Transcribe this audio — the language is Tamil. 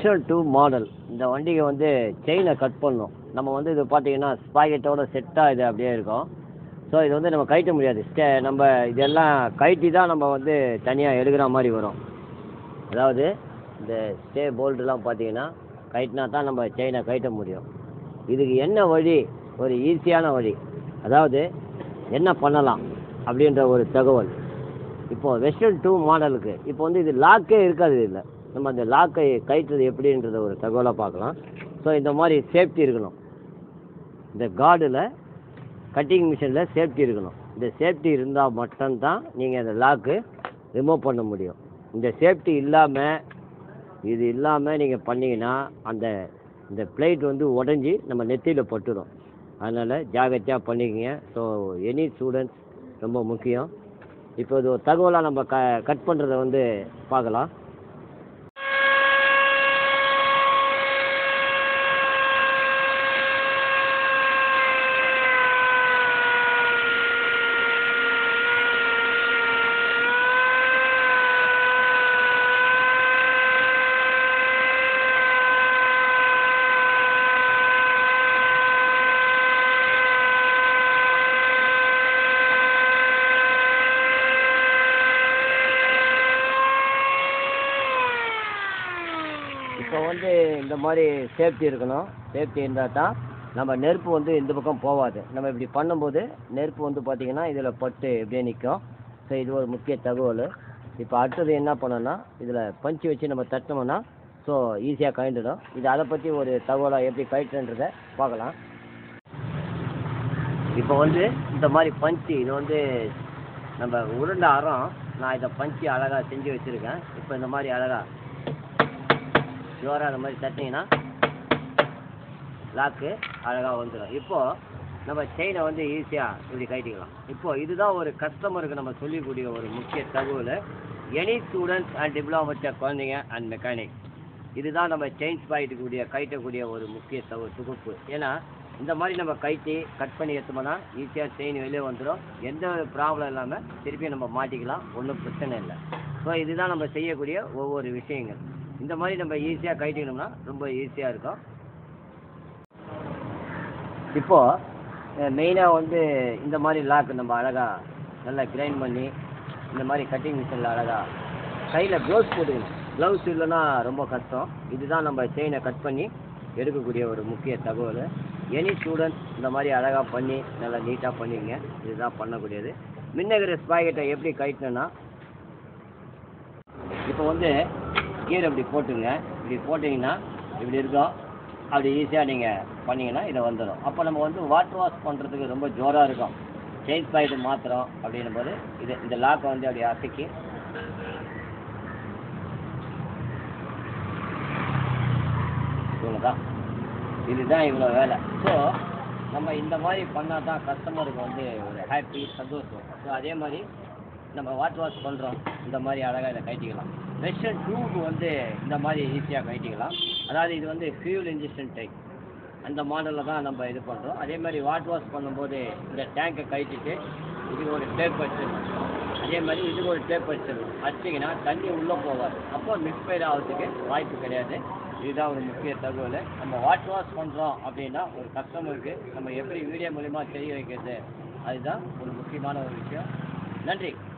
வெர்ஷன் டூ மாடல் இந்த வண்டிக்கு வந்து செயினை கட் பண்ணணும் நம்ம வந்து இது பார்த்தீங்கன்னா ஸ்பாக்கெட்டோட செட்டாக இது அப்படியே இருக்கும் ஸோ இது வந்து நம்ம கழட்ட முடியாது ஸ்டே நம்ம இதெல்லாம் கழட்டி தான் நம்ம வந்து தனியாக எடுக்கிற மாதிரி வரும் அதாவது இந்த ஸ்டே போல்ட்டுலாம் பார்த்தீங்கன்னா கழட்டினா தான் நம்ம செயினை கழட்ட முடியும் இதுக்கு என்ன வழி ஒரு ஈஸியான வழி அதாவது என்ன பண்ணலாம் அப்படின்ற ஒரு தகவல் இப்போது வெஸ்டர்ன் டூ மாடலுக்கு இப்போ வந்து இது லாக்கே இருக்காது இதில் நம்ம அந்த லாக்கை கழட்டுறது எப்படின்றத ஒரு தகவலாக பார்க்கலாம் ஸோ இந்த மாதிரி சேஃப்டி இருக்கணும் இந்த கார்டில் கட்டிங் மிஷினில் சேஃப்டி இருக்கணும் இந்த சேஃப்டி இருந்தால் மட்டும்தான் நீங்கள் அந்த லாக்கு ரிமூவ் பண்ண முடியும் இந்த சேஃப்டி இல்லாமல் இது இல்லாமல் நீங்கள் பண்ணீங்கன்னா அந்த இந்த பிளேட் வந்து உடஞ்சி நம்ம நெத்தியில் பட்டுடும் அதனால் ஜாகிரதையாக பண்ணிக்கங்க ஸோ எனி ஸ்டூடெண்ட்ஸ் ரொம்ப முக்கியம் இப்போ இது ஒரு தகவலாக நம்ம க கட் பண்ணுறத வந்து பார்க்கலாம் இப்போ வந்து இந்த மாதிரி சேஃப்டி இருக்கணும் சேஃப்டி இருந்தால் தான் நம்ம நெருப்பு வந்து இந்த பக்கம் போகாது நம்ம இப்படி பண்ணும்போது நெருப்பு வந்து பார்த்திங்கன்னா இதில் பட்டு இப்படியே நிற்கும் ஸோ இது ஒரு முக்கிய தகவல் இப்போ அடுத்தது என்ன பண்ணோன்னா இதில் பஞ்சு வச்சு நம்ம தட்டினோம்னா ஸோ ஈஸியாக கழண்டுடும் இது அதை பற்றி ஒரு தகவலாக எப்படி கழட்டுன்றதை பார்க்கலாம் இப்போ வந்து இந்த மாதிரி பஞ்சு இது வந்து நம்ம உருண்டை அறம் நான் இதை பஞ்சு அழகாக செஞ்சு வச்சுருக்கேன் இப்போ இந்த மாதிரி அழகாக ஜோராக அந்த மாதிரி தட்டினீங்கன்னா லாக்கு அழகாக வந்துடும் இப்போது நம்ம செயினை வந்து ஈஸியாக இப்படி கட்டிக்கலாம் இப்போது இதுதான் ஒரு கஸ்டமருக்கு நம்ம சொல்லிக்கூடிய ஒரு முக்கிய தகவல் எனி ஸ்டூடெண்ட்ஸ் அண்ட் டிப்ளமா வச்ச குழந்தைங்க அண்ட் மெக்கானிக் இதுதான் நம்ம செயின்ஸ் பாயிட்டுக்கூடிய கைட்டக்கூடிய ஒரு முக்கிய தகவல் தொகுப்பு ஏன்னா இந்த மாதிரி நம்ம கைட்டி கட் பண்ணி எடுத்தோம்னா ஈஸியாக செயின் வெளியே வந்துடும் எந்த ஒரு ப்ராப்ளம் இல்லாமல் திருப்பி நம்ம மாட்டிக்கலாம் ஒன்றும் பிரச்சனை இல்லை ஸோ இதுதான் நம்ம செய்யக்கூடிய ஒவ்வொரு விஷயங்கள் இந்த மாதிரி நம்ம ஈஸியாக கைட்டிக்கணும்னா ரொம்ப ஈஸியாக இருக்கும் இப்போது மெயினாக வந்து இந்த மாதிரி லாக் நம்ம அழகாக நல்லா கிரைண்ட் பண்ணி இந்த மாதிரி கட்டிங் மிஷினில் அழகாக கையில் க்ளவுஸ் போட்டுக்கணும் க்ளவுஸ் இல்லைன்னா ரொம்ப கஷ்டம் இதுதான் நம்ம செயினை கட் பண்ணி எடுக்கக்கூடிய ஒரு முக்கிய தகவல் எனி ஸ்டூடெண்ட்ஸ் இந்த மாதிரி அழகாக பண்ணி நல்லா நீட்டாக பண்ணிங்க இதுதான் பண்ணக்கூடியது மின்னகிற ஸ்பாக்கெட்டை எப்படி கட்டணும்னா இப்போ வந்து கீரை இப்படி போட்டுங்க இப்படி போட்டிங்கன்னா இப்படி இருக்கும் அப்படி ஈஸியாக நீங்கள் பண்ணீங்கன்னா இதை வந்துடும் அப்போ நம்ம வந்து வாட்டர் வாஷ் பண்ணுறதுக்கு ரொம்ப ஜோராக இருக்கும் செயின் பாயிண்ட் மாத்திரம் அப்படின்னும் போது இது இந்த லாக்கை வந்து அப்படி அசைக்கி இவ்வளோதான் இதுதான் இவ்வளோ வேலை ஸோ நம்ம இந்த மாதிரி பண்ணால் தான் கஸ்டமருக்கு வந்து ஒரு ஹாப்பி சந்தோஷம் ஸோ அதே மாதிரி நம்ம வாட்டர் வாஷ் பண்ணுறோம் இந்த மாதிரி அழகாக இதை கட்டிக்கலாம் வெஸ்டர்ன் டூக்கு வந்து இந்த மாதிரி ஈஸியாக கட்டிக்கலாம் அதாவது இது வந்து ஃபியூல் இன்ஜெக்ஷன் டைப் அந்த மாடலில் தான் நம்ம இது பண்ணுறோம் அதே மாதிரி வாட்டர் வாஷ் பண்ணும்போது இந்த டேங்கை கட்டிட்டு இதுக்கு ஒரு டேப் வச்சிடணும் அதே மாதிரி இதுக்கு ஒரு டேப் வச்சிடணும் வச்சிங்கன்னா தண்ணி உள்ளே போகாது அப்போ மிஸ்ஃபயர் ஆகிறதுக்கு வாய்ப்பு கிடையாது இதுதான் ஒரு முக்கிய தகவல் நம்ம வாட்டர் வாஷ் பண்ணுறோம் அப்படின்னா ஒரு கஸ்டமருக்கு நம்ம எப்படி வீடியோ மூலிமா தெரிய வைக்கிறது அதுதான் ஒரு முக்கியமான ஒரு விஷயம் நன்றி